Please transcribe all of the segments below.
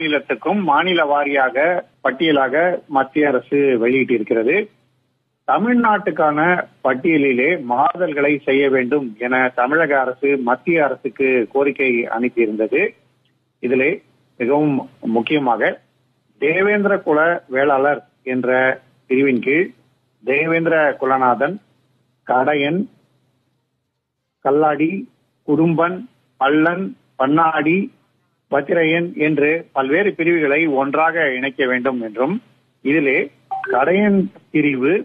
மாநிலத்துக்கும் மாநில வாரியாக பட்டியலாக மத்திய அரசு வெளியிட்டிருக்கிறது தமிழ்நாட்டுக்கான பட்டியலிலே மாறுதல்களை செய்ய வேண்டும் என தமிழக அரசு மத்திய அரசுக்கு கோரிக்கை அனுப்பியிருந்தது இதிலே மிகவும் முக்கியமாக தேவேந்திர குல வேளாளர் என்ற பிரிவின் கீழ் தேவேந்திர குலநாதன் கடையன் கல்லாடி குடும்பன் பல்லன் பன்னாடி பத்திரையன் என்று பல்வேறு பிரிவுகளை ஒன்றாக இணைக்க வேண்டும் என்றும் இதிலே கடையன் பிரிவு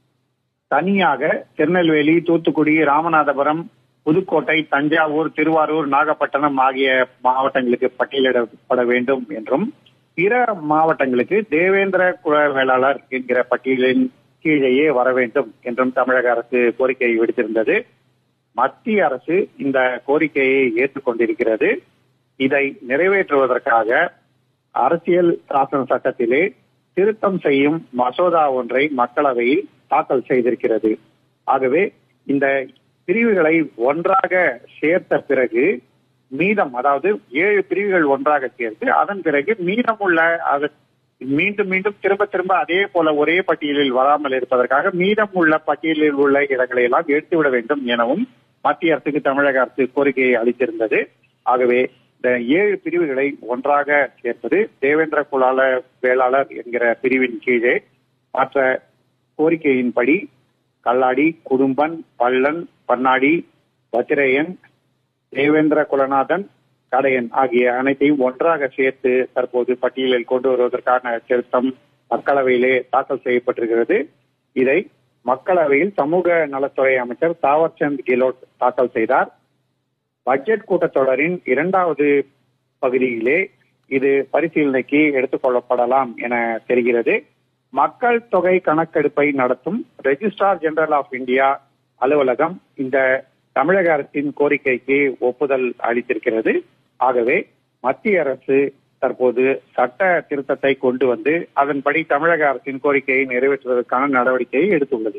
தனியாக திருநெல்வேலி தூத்துக்குடி ராமநாதபுரம் புதுக்கோட்டை தஞ்சாவூர் திருவாரூர் நாகப்பட்டினம் ஆகிய மாவட்டங்களுக்கு பட்டியலிடப்பட வேண்டும் என்றும் பிற மாவட்டங்களுக்கு தேவேந்திர குல வேளாளர் என்கிற பட்டியலின் கீழேயே வர வேண்டும் என்றும் தமிழக அரசு கோரிக்கை விடுத்திருந்தது மத்திய அரசு இந்த கோரிக்கையை ஏற்றுக்கொண்டிருக்கிறது இதை நிறைவேற்றுவதற்காக அரசியல் சாசன சட்டத்திலே திருத்தம் செய்யும் மசோதா ஒன்றை மக்களவையில் தாக்கல் செய்திருக்கிறது ஆகவே இந்த பிரிவுகளை ஒன்றாக சேர்த்த பிறகு மீதம் அதாவது ஏழு பிரிவுகள் ஒன்றாக சேர்த்து அதன் பிறகு மீதமுள்ள அது மீண்டும் மீண்டும் திரும்ப திரும்ப அதே போல ஒரே பட்டியலில் வராமல் இருப்பதற்காக மீதம் உள்ள பட்டியலில் உள்ள இடங்களை எல்லாம் எடுத்துவிட வேண்டும் எனவும் மத்திய அரசுக்கு தமிழக அரசு கோரிக்கையை அளித்திருந்தது ஆகவே இந்த ஏழு பிரிவுகளை ஒன்றாக சேர்ப்பது தேவேந்திர குலால வேளாளர் என்கிற பிரிவின் கீழே மற்ற கோரிக்கையின்படி கல்லாடி குடும்பன் பல்லன் பன்னாடி பத்திரையன் தேவேந்திர குலநாதன் கடையன் ஆகிய அனைத்தையும் ஒன்றாக சேர்த்து தற்போது பட்டியலில் கொண்டு வருவதற்கான திருத்தம் மக்களவையிலே தாக்கல் செய்யப்பட்டிருக்கிறது இதை மக்களவையில் சமூக நலத்துறை அமைச்சர் தாவர்சந்த் கெலோட் தாக்கல் செய்தார் பட்ஜெட் கூட்டத்தொடரின் இரண்டாவது பகுதியிலே இது பரிசீலனைக்கு எடுத்துக் கொள்ளப்படலாம் என தெரிகிறது மக்கள் தொகை கணக்கெடுப்பை நடத்தும் ரெஜிஸ்ட்ரார் ஜெனரல் ஆஃப் இந்தியா அலுவலகம் இந்த தமிழக அரசின் கோரிக்கைக்கு ஒப்புதல் அளித்திருக்கிறது ஆகவே மத்திய அரசு தற்போது சட்ட திருத்தத்தை கொண்டு வந்து அதன்படி தமிழக அரசின் கோரிக்கையை நிறைவேற்றுவதற்கான நடவடிக்கையை எடுத்துள்ளது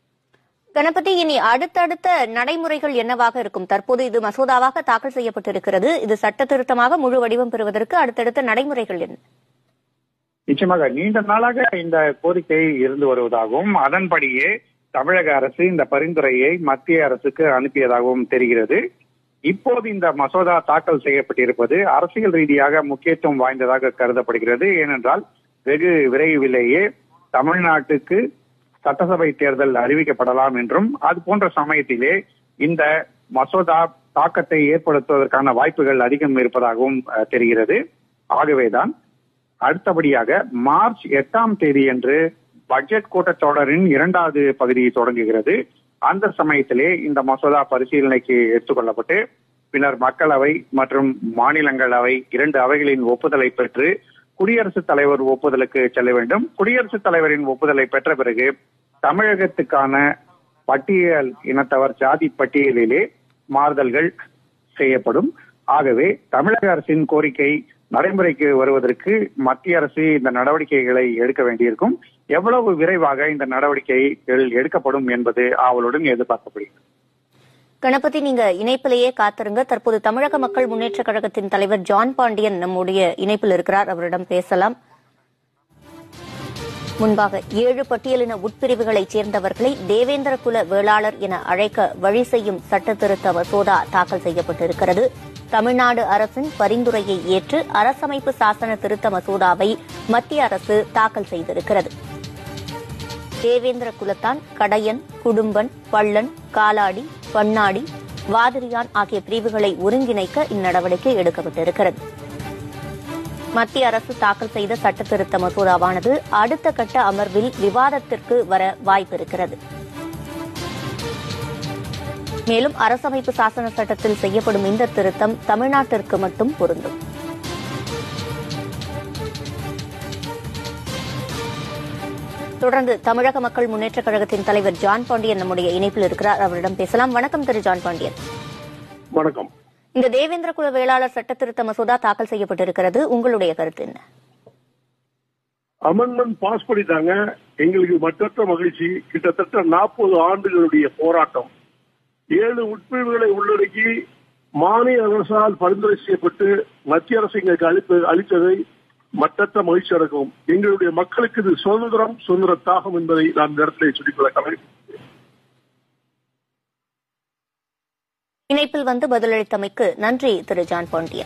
கணபதி இனி அடுத்தடுத்த நடைமுறைகள் என்னவாக இருக்கும் தற்போது இது மசோதாவாக தாக்கல் செய்யப்பட்டிருக்கிறது இது சட்ட திருத்தமாக முழு வடிவம் பெறுவதற்கு அடுத்தடுத்த நடைமுறைகள் என்ன நிச்சயமாக நீண்ட நாளாக இந்த கோரிக்கை இருந்து வருவதாகவும் அதன்படியே தமிழக அரசு இந்த பரிந்துரையை மத்திய அரசுக்கு அனுப்பியதாகவும் தெரிகிறது இப்போது இந்த மசோதா தாக்கல் செய்யப்பட்டிருப்பது அரசியல் ரீதியாக முக்கியத்துவம் வாய்ந்ததாக கருதப்படுகிறது ஏனென்றால் வெகு விரைவிலேயே தமிழ்நாட்டுக்கு சட்டசபை தேர்தல் அறிவிக்கப்படலாம் என்றும் அது போன்ற சமயத்திலே இந்த மசோதா தாக்கத்தை ஏற்படுத்துவதற்கான வாய்ப்புகள் அதிகம் இருப்பதாகவும் அஹ், தெரிகிறது ஆகவேதான் அடுத்தபடியாக மார்ச் எட்டாம் தேதியன்று பட்ஜெட் கூட்டத்தொடரின் இரண்டாவது பகுதி தொடங்குகிறது அந்த சமயத்திலே இந்த மசோதா பரிசீலனைக்கு எடுத்துக்கொள்ளப்பட்டு பின்னர் மக்களவை மற்றும் மாநிலங்களவை இரண்டு அவைகளின் ஒப்புதலை பெற்று குடியரசுத் தலைவர் ஒப்புதலுக்கு செல்ல வேண்டும் குடியரசுத் தலைவரின் ஒப்புதலை பெற்ற பிறகு தமிழகத்துக்கான பட்டியல் இனத்தவர் ஜாதி பட்டியலிலே மாறுதல்கள் செய்யப்படும் ஆகவே தமிழக அரசின் கோரிக்கை நடைமுறைக்கு வருவதற்கு மத்திய அரசு இந்த நடவடிக்கைகளை எடுக்க வேண்டியிருக்கும் எவ்வளவு விரைவாக இந்த நடவடிக்கைகள் எடுக்கப்படும் என்பது ஆவலுடன் எதிர்பார்க்கப்படுகிறது கணபதி நீங்க இணைப்பிலேயே காத்திருங்க தற்போது தமிழக மக்கள் முன்னேற்ற கழகத்தின் தலைவர் ஜான் பாண்டியன் நம்முடைய இணைப்பில் இருக்கிறார் அவரிடம் பேசலாம் முன்பாக ஏழு பட்டியலின உட்பிரிவுகளைச் சேர்ந்தவர்களை தேவேந்திர குல வேளாளர் என அழைக்க வழி செய்யும் சட்ட திருத்த மசோதா தாக்கல் செய்யப்பட்டிருக்கிறது தமிழ்நாடு அரசின் பரிந்துரையை ஏற்று அரசமைப்பு சாசன திருத்த மசோதாவை மத்திய அரசு தாக்கல் செய்திருக்கிறது தேவேந்திர குலத்தான் கடையன் குடும்பன் பள்ளன் காலாடி பன்னாடி வாதிரியான் ஆகிய பிரிவுகளை ஒருங்கிணைக்க இந்நடவடிக்கை எடுக்கப்பட்டிருக்கிறது மத்திய அரசு தாக்கல் செய்த சட்ட திருத்த மசோதாவானது அடுத்த கட்ட அமர்வில் விவாதத்திற்கு வர வாய்ப்பிருக்கிறது மேலும் அரசமைப்பு சாசன சட்டத்தில் செய்யப்படும் இந்த திருத்தம் தமிழ்நாட்டிற்கு மட்டும் பொருந்தும் தொடர்ந்து தமிழக மக்கள் முன்னேற்ற கழகத்தின் தலைவர் ஜான் பாண்டியன் நம்முடைய இணைப்பில் இருக்கிறார் அவரிடம் பேசலாம் வணக்கம் திரு ஜான் பாண்டியன் வணக்கம் இந்த தேவேந்திர குல வேளாளர் சட்ட திருத்த மசோதா தாக்கல் செய்யப்பட்டிருக்கிறது உங்களுடைய கருத்து என்ன அமெண்ட்மெண்ட் பாஸ் பண்ணிட்டாங்க எங்களுக்கு மற்றற்ற மகிழ்ச்சி கிட்டத்தட்ட நாற்பது ஆண்டுகளுடைய போராட்டம் ஏழு உட்பிரிவுகளை உள்ளடக்கி மாநில அரசால் பரிந்துரை செய்யப்பட்டு மத்திய அரசு எங்களுக்கு அளிப்பு அளித்ததை மற்றற்ற மகிழ்ச்சி அடக்கும் எங்களுடைய மக்களுக்கு இது சுதந்திரம் சுதந்திர தாகம் என்பதை நான் இந்த இடத்திலே சொல்லிக்கொள்ள கடமை இணைப்பில் வந்து பதிலளித்தமைக்கு நன்றி திரு ஜான் பாண்டியன்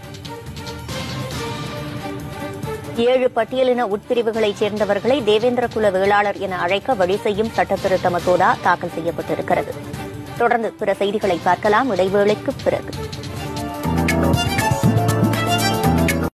ஏழு பட்டியலின உட்பிரிவுகளைச் சேர்ந்தவர்களை தேவேந்திர குல வேளாளர் என அழைக்க வழி செய்யும் சட்டத்திருத்த மசோதா தாக்கல் செய்யப்பட்டிருக்கிறது தொடர்ந்து பிற செய்திகளை பார்க்கலாம் இடைவேளைக்கு பிறகு